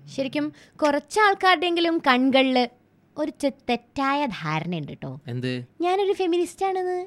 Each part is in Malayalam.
ശരിക്കും കുറച്ച് ആൾക്കാരുടെയെങ്കിലും കൺകളിൽ ഒരു ചെ- തെറ്റായ ധാരണയുണ്ട് കേട്ടോ എന്ത് ഞാനൊരു ഫെമിനിസ്റ്റ് ആണെന്ന്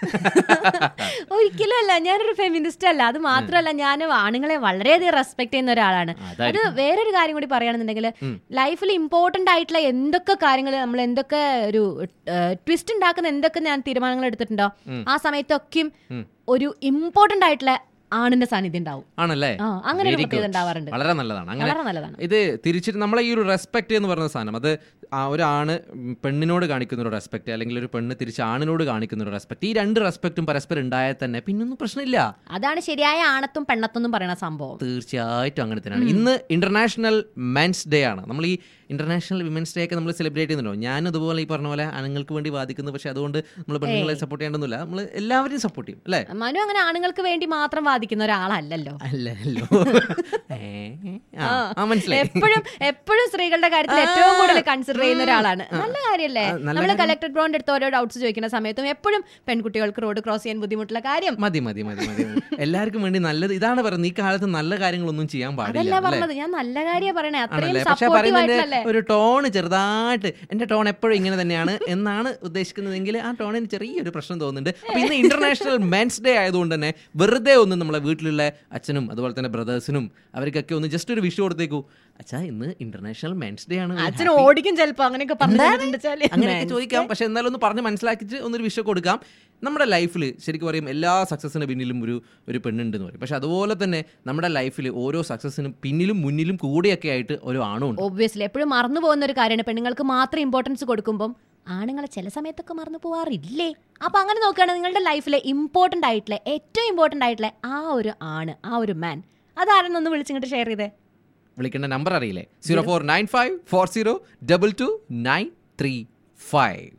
ഒരിക്കലും അല്ല ഞാനൊരു ഫെമിനിസ്റ്റ് അല്ല അത് മാത്രമല്ല ഞാൻ ആണുങ്ങളെ വളരെയധികം റെസ്പെക്ട് ചെയ്യുന്ന ഒരാളാണ് അത് അതായിരിക്കും വേറൊരു കാര്യം കൂടി പറയുകയാണെന്നുണ്ടെങ്കിൽ ഉം. ലൈഫിൽ ഇമ്പോർട്ടന്റ് ആയിട്ടുള്ള എന്തൊക്കെ കാര്യങ്ങൾ നമ്മൾ എന്തൊക്കെ ഒരു ട്വിസ്റ്റ് ഉണ്ടാക്കുന്ന എന്തൊക്കെ ഞാൻ തീരുമാനങ്ങൾ എടുത്തിട്ടുണ്ടോ ഉം. ആ സമയത്തൊക്കെയും ഉം. ഒരു ഇമ്പോർട്ടന്റ് ആയിട്ടുള്ള ആണിന്റെ സാന്നിധ്യം ഉണ്ടാവും ആണല്ലേ ആ അങ്ങനെ ഒരു Very പ്രത്യേകത good. ഉണ്ടാവാറുണ്ട് വളരെ നല്ലതാണ് അങ്ങനെ വളരെ നല്ലതാണ് ഇത് തിരിച്ചിട്ട് നമ്മളെ ഈ ഒരു റെസ്പെക്ട് എന്ന് പറയുന്ന സാധനം അത് ആ ഒരാണ് പെണ്ണിനോട് കാണിക്കുന്ന ഒരു റെസ്പെക്ട് അല്ലെങ്കിൽ ഒരു പെണ്ണ് തിരിച്ച് ആണിനോട് കാണിക്കുന്ന ഒരു റെസ്പെക്ട് ഈ രണ്ട് റെസ്പെക്റ്റും പരസ്പരം ഉണ്ടായാൽ തന്നെ പിന്നൊന്നും പ്രശ്നമില്ല അതാണ് ശരിയായ ആണത്തും പെണ്ണത്തും പറയുന്ന സംഭവം തീർച്ചയായിട്ടും അങ്ങനെ തന്നെയാണ് ഇന്ന് ഇന്റർനാഷണൽ മെൻസ് ഡേ ആണ് നമ്മൾ ഈ ഇന്റർനാഷണൽ വിമൻസ് ഡേ ഒക്കെ നമ്മൾ സെലിബ്രേറ്റ് ചെയ്യുന്നുണ്ടോ ഞാൻ അതുപോലെ ഈ പറഞ്ഞ പോലെ ആണുങ്ങൾക്ക് വേണ്ടി വാദിക്കുന്നു പക്ഷെ അതുകൊണ്ട് നമ്മൾ പെണ്ണുങ്ങളെ സപ്പോർട്ട് ചെയ്യേണ്ടതില്ല നമ്മൾ എല്ലാവരെയും സപ്പോർട്ട് ചെയ്യും അല്ലേ മനു അങ്ങനെ ആണുങ്ങൾക്ക് വേണ്ടി മാത്രം വാദിക്കുന്ന ഒരാളല്ലല്ലോ അല്ലല്ലോ ഏ, ആ, ആ മനസ്സിലായി എപ്പോഴും എപ്പോഴും സ്ത്രീകളുടെ കാര്യത്തിൽ ഏറ്റവും കൂടുതൽ കൺസിഡർ ചെയ്യുന്ന ഒരാളാണ് നല്ല കാര്യല്ലേ ആ, നല്ല നമ്മൾ കളക്ടർ ബ്രോന്റെ അടുത്ത് ഓരോ ഡൗട്ട്സ് ചോദിക്കുന്ന സമയത്തും എപ്പോഴും പെൺകുട്ടികൾക്ക് റോഡ് ക്രോസ് ചെയ്യാൻ ബുദ്ധിമുട്ടുള്ള കാര്യം മതി മതി മതി മതി മതി. എല്ലാവർക്കും വേണ്ടി നല്ലത് ഇതാണ് പറയുന്നത് ഈ കാലത്ത് നല്ല കാര്യങ്ങളൊന്നും ചെയ്യാൻ പാടില്ല അതല്ല അല്ലേ? പറഞ്ഞത് ഞാൻ നല്ല കാര്യം പറയണേ അത്രയും ആണല്ലേ പക്ഷെ സപ്പോർട്ടീവ് പറയുന്നതിന്റെ ആയിട്ടല്ലേ ഒരു ടോൺ ചെറുതായിട്ട് എന്റെ ടോൺ എപ്പോഴും ഇങ്ങനെ തന്നെയാണ് എന്നാണ് ഉദ്ദേശിക്കുന്നതെങ്കിൽ ആ ടോണിന് ചെറിയൊരു പ്രശ്നം തോന്നുന്നുണ്ട് അപ്പൊ ഇന്ന് ഇന്റർനാഷണൽ മെൻസ് ഡേ ആയതുകൊണ്ട് തന്നെ വെറുതെ ഒന്ന് നമ്മളെ വീട്ടിലുള്ള അച്ഛനും അതുപോലെ തന്നെ ബ്രദേഴ്സിനും അവർക്കൊക്കെ ഒന്ന് ജസ്റ്റ് ഒരു വിഷു കൊടുത്തേക്കൂ അച്ഛാ ഇന്ന് ഇന്റർനാഷണൽ മെൻസ് ഡേ ആണ് അച്ഛൻ ഓടിക്കും ചിലപ്പോ അങ്ങനെയൊക്കെ പറഞ്ഞു അങ്ങനെയൊക്കെ ചോദിക്കാം പക്ഷെ എന്നാലും ഒന്ന് പറഞ്ഞ് മനസ്സിലാക്കിയിട്ട് ഒന്നൊരു വിഷയം കൊടുക്കാം നമ്മുടെ ലൈഫിൽ ശരിക്കും പറയും എല്ലാ സക്സസിന് പിന്നിലും ഒരു ഒരു പെണ്ണുണ്ടെന്ന് പറയും പക്ഷെ അതുപോലെ തന്നെ നമ്മുടെ ലൈഫിൽ ഓരോ സക്സസിനും പിന്നിലും മുന്നിലും കൂടെയൊക്കെ ആയിട്ട് ഒരു ആണും ഉണ്ട് ഒബ്വിയസ്ലി എപ്പോഴും മറന്നു പോകുന്ന ഒരു കാര്യമാണ് പെണ്ണുങ്ങൾക്ക് മാത്രം ഇമ്പോർട്ടൻസ് കൊടുക്കുമ്പം ആണുങ്ങളെ ചില സമയത്തൊക്കെ മറന്നു പോവാറില്ലേ അപ്പൊ അങ്ങനെ നോക്കുകയാണെങ്കിൽ നിങ്ങളുടെ ലൈഫിലെ ഇമ്പോർട്ടന്റ് ആയിട്ടുള്ള ഏറ്റവും ഇമ്പോർട്ടന്റ് ആയിട്ടുള്ള ആ ഒരു ആണ് ആ ഒരു മാൻ അതാരെന്നൊന്ന് വിളിച്ചിങ്ങോട്ട് ഷെയർ ചെയ്തേ വിളിക്കേണ്ട നമ്പർ അറിയില്ലേ zero four nine five four zero double two nine three five